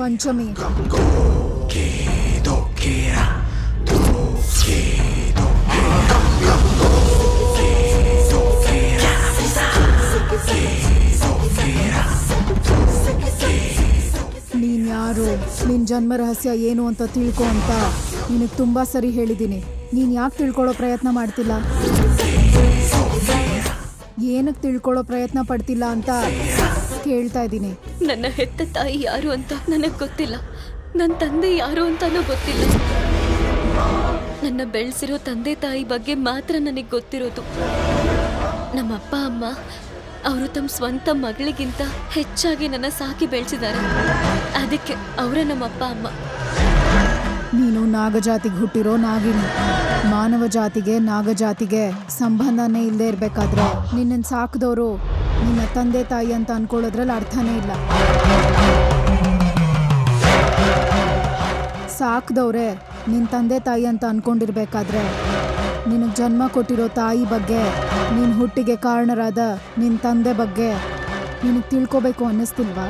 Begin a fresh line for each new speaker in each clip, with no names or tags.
ಪಂಚಮಿ ನೀನ್ ಯಾರು ನಿನ್ ಜನ್ಮ ರಹಸ್ಯ ಏನು ಅಂತ ತಿಳ್ಕೊ ಅಂತ ನಿನಗೆ ತುಂಬಾ ಸರಿ ಹೇಳಿದ್ದೀನಿ ನೀನ್ ಯಾಕೆ ತಿಳ್ಕೊಳ್ಳೋ ಪ್ರಯತ್ನ ಮಾಡ್ತಿಲ್ಲ ಏನಕ್ಕೆ ತಿಳ್ಕೊಳ್ಳೋ ಪ್ರಯತ್ನ ಪಡ್ತಿಲ್ಲ ಅಂತ ಕೇಳ್ತಾ ಇದ್ದೀನಿ
ನನ್ನ ಹೆತ್ತ ತಾಯಿ ಯಾರು ಅಂತ ನನಗೆ ಗೊತ್ತಿಲ್ಲ ನನ್ನ ತಂದೆ ಯಾರು ಅಂತಾನೂ ಗೊತ್ತಿಲ್ಲ ನನ್ನ ಬೆಳೆಸಿರೋ ತಂದೆ ತಾಯಿ ಬಗ್ಗೆ ಮಾತ್ರ ನನಗೆ ಗೊತ್ತಿರೋದು ನಮ್ಮ ಅಪ್ಪ ಅಮ್ಮ ಅವರು ತಮ್ಮ ಸ್ವಂತ ಮಗಳಿಗಿಂತ ಹೆಚ್ಚಾಗಿ ನನ್ನ ಸಾಕಿ ಬೆಳೆಸಿದ್ದಾರೆ ಅದಕ್ಕೆ ಅವರೇ ನಮ್ಮ ಅಪ್ಪ ಅಮ್ಮ
ನೀನು ನಾಗಜಾತಿಗೆ ಹುಟ್ಟಿರೋ ನಾಗಿನಿ ಮಾನವ ಜಾತಿಗೆ ನಾಗಜಾತಿಗೆ ಸಂಬಂಧನೇ ಇಲ್ಲದೆ ಇರಬೇಕಾದ್ರೆ ನಿನ್ನನ್ನು ಸಾಕಿದವರು ನಿನ್ನ ತಂದೆ ತಾಯಿ ಅಂತ ಅನ್ಕೊಳ್ಳೋದ್ರಲ್ಲಿ ಅರ್ಥನೇ ಇಲ್ಲ ಸಾಕ್ದವ್ರೆ ನಿನ್ನ ತಂದೆ ತಾಯಿ ಅಂತ ಅನ್ಕೊಂಡಿರ್ಬೇಕಾದ್ರೆ ನಿನಗೆ ಜನ್ಮ ಕೊಟ್ಟಿರೋ ತಾಯಿ ಬಗ್ಗೆ ನಿನ್ನ ಹುಟ್ಟಿಗೆ ಕಾರಣರಾದ ನಿನ್ನ ತಂದೆ ಬಗ್ಗೆ ನಿನಗೆ ತಿಳ್ಕೊಬೇಕು ಅನ್ನಿಸ್ತಿಲ್ವಾ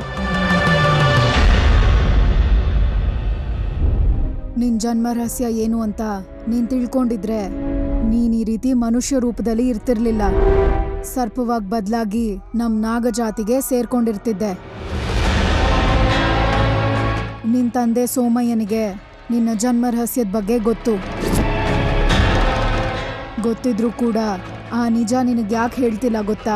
ನಿನ್ ಜನ್ಮ ರಹಸ್ಯ ಏನು ಅಂತ ನೀನ್ ತಿಳ್ಕೊಂಡಿದ್ರೆ ನೀನ್ ಈ ರೀತಿ ಮನುಷ್ಯ ರೂಪದಲ್ಲಿ ಇರ್ತಿರ್ಲಿಲ್ಲ ಸರ್ಪವಾಗಿ ಬದಲಾಗಿ ನಮ್ ನಾಗ ಜಾತಿಗೆ ಸೇರ್ಕೊಂಡಿರ್ತಿದ್ದೆ ನಿನ್ ತಂದೆ ಸೋಮಯ್ಯನಿಗೆ ನಿನ್ನ ಜನ್ಮ ರಹಸ್ಯದ ಬಗ್ಗೆ ಗೊತ್ತು ಗೊತ್ತಿದ್ರೂ ಕೂಡ ಆ ನಿಜ ನಿನಗೆ ಯಾಕೆ ಹೇಳ್ತಿಲ್ಲ ಗೊತ್ತಾ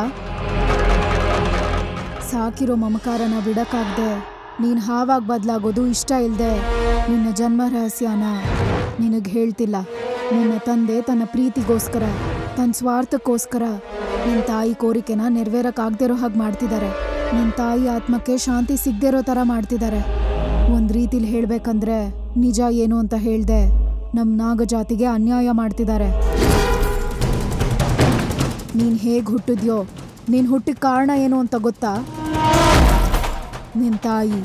ಸಾಕಿರೋ ಮಮಕಾರನ ಬಿಡಕ್ಕಾಗ್ದೆ ನೀನ್ ಹಾವಾಗಿ ಬದಲಾಗೋದು ಇಷ್ಟ ಇಲ್ದೆ ನಿನ್ನ ಜನ್ಮ ರಹಸ್ಯನ ನಿನಗೆ ಹೇಳ್ತಿಲ್ಲ ನಿನ್ನ ತಂದೆ ತನ್ನ ಪ್ರೀತಿಗೋಸ್ಕರ ತನ್ನ ಸ್ವಾರ್ಥಕ್ಕೋಸ್ಕರ ನಿನ್ನ ತಾಯಿ ಕೋರಿಕೆನ ನೆರವೇರಕ್ಕಾಗ್ದಿರೋ ಹಾಗೆ ಮಾಡ್ತಿದ್ದಾರೆ ನಿನ್ನ ತಾಯಿ ಆತ್ಮಕ್ಕೆ ಶಾಂತಿ ಸಿಗದಿರೋ ಥರ ಮಾಡ್ತಿದ್ದಾರೆ ಒಂದು ರೀತಿಲಿ ಹೇಳ್ಬೇಕಂದ್ರೆ ನಿಜ ಏನು ಅಂತ ಹೇಳ್ದೆ ನಮ್ಮ ನಾಗಜಾತಿಗೆ ಅನ್ಯಾಯ ಮಾಡ್ತಿದ್ದಾರೆ ನೀನು ಹೇಗೆ ಹುಟ್ಟಿದ್ಯೋ ನೀನು ಹುಟ್ಟಿದ ಕಾರಣ ಏನು ಅಂತ ಗೊತ್ತಾ ನಿನ್ನ ತಾಯಿ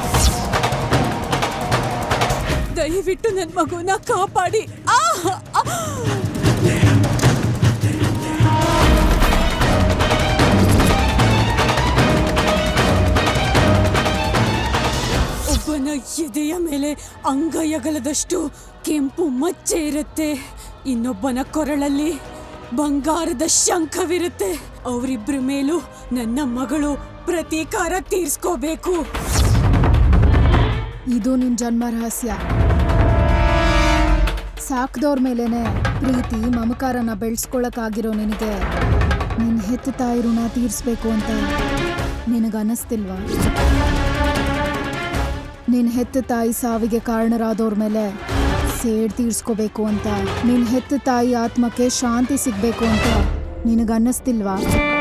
ದಯವಿಟ್ಟು ನನ್ನ ಮಗುನ ಕಾಪಾಡಿ ಆ! ಆ! ಒಬ್ಬನ ಎದೆಯ ಮೇಲೆ ಅಂಗೈಯಗಲದಷ್ಟು ಕೆಂಪು ಮಚ್ಚೆ ಇರುತ್ತೆ ಇನ್ನೊಬ್ಬನ ಕೊರಳಲ್ಲಿ ಬಂಗಾರದ ಶಂಖವಿರುತ್ತೆ ಅವರಿಬ್ಬರ ಮೇಲೂ ನನ್ನ ಮಗಳು ಪ್ರತೀಕಾರ ತೀರ್ಸ್ಕೋಬೇಕು
ಇದು ನಿನ್ನ ಜನ್ಮ ರಹಸ್ಯ ಸಾಕ್ದವ್ರ ಮೇಲೇನೆ ಪ್ರೀತಿ ಮಮಕಾರನ ಬೆಳೆಸ್ಕೊಳಕ್ಕಾಗಿರೋ ನಿನಗೆ ನಿನ್ನ ಹೆತ್ತ ತಾಯಿ ಋಣ ತೀರಿಸ್ಬೇಕು ಅಂತ ನಿನಗೆ ಅನ್ನಿಸ್ತಿಲ್ವಾ ನಿನ್ನ ಹೆತ್ತ ತಾಯಿ ಸಾವಿಗೆ ಕಾರಣರಾದವ್ರ ಮೇಲೆ ಸೇಡ್ ತೀರ್ಸ್ಕೋಬೇಕು ಅಂತ ನಿನ್ನ ಹೆತ್ತ ತಾಯಿ ಆತ್ಮಕ್ಕೆ ಶಾಂತಿ ಸಿಗಬೇಕು ಅಂತ ನಿನಗೆ ಅನ್ನಿಸ್ತಿಲ್ವಾ